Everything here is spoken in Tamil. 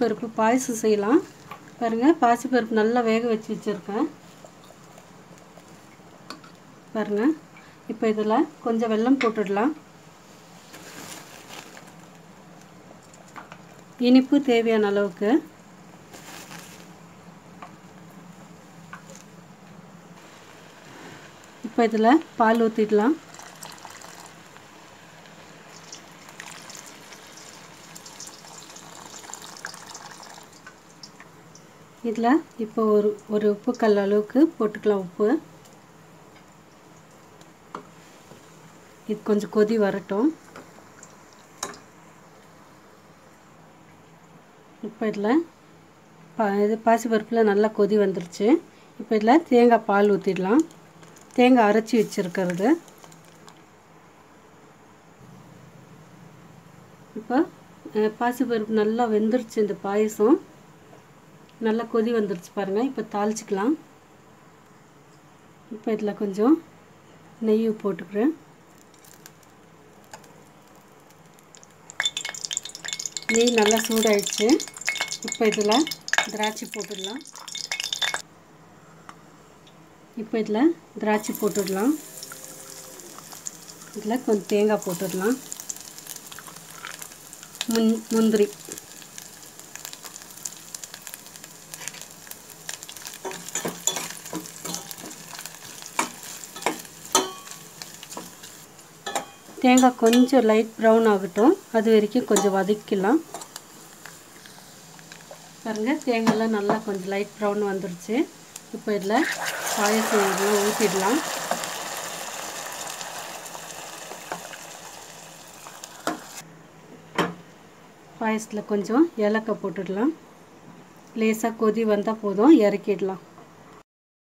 பருப்பு பாயசம் செய்யலாம் பாருங்கள் பாசிப்பருப்பு நல்லா வேக வச்சு வச்சுருக்கேன் பாருங்கள் இப்போ இதில் கொஞ்சம் வெல்லம் போட்டுடலாம் இனிப்பு தேவையான அளவுக்கு இப்போ இதில் பால் ஊற்றிடலாம் இதில் இப்போ ஒரு ஒரு உப்பு கல் அளவுக்கு போட்டுக்கலாம் உப்பு இது கொஞ்சம் கொதி வரட்டும் இப்போ இதில் பா இது பாசிப்பருப்பில் நல்லா கொதி வந்துருச்சு இப்போ இதில் தேங்காய் பால் ஊற்றிடலாம் தேங்காய் அரைச்சி வச்சுருக்கிறது இப்போ பாசிப்பருப்பு நல்லா வெந்துருச்சு இந்த பாயசம் நல்லா கொதி வந்துருச்சு பாருங்கள் இப்போ தாளிச்சிக்கலாம் இப்போ இதில் கொஞ்சம் நெய் போட்டுக்கிறேன் நெய் நல்லா சூடாயிடுச்சு இப்போ இதில் திராட்சை போட்டுடலாம் இப்போ இதில் திராட்சை போட்டுடலாம் இதில் கொஞ்சம் தேங்காய் போட்டுடலாம் முன் முந்திரி தேங்காய் கொஞ்சம் லைட் ப்ரௌன் ஆகட்டும் அது வரைக்கும் கொஞ்சம் வதக்கிக்கலாம் பாருங்கள் தேங்காய்லாம் நல்லா கொஞ்சம் லைட் ப்ரௌன் வந்துருச்சு இப்போ இதில் பாயசம் இதெல்லாம் ஊற்றிடலாம் பாயசத்தில் கொஞ்சம் ஏலக்காய் போட்டுடலாம் லேசாக கொதி வந்தால் போதும் இறக்கிடலாம்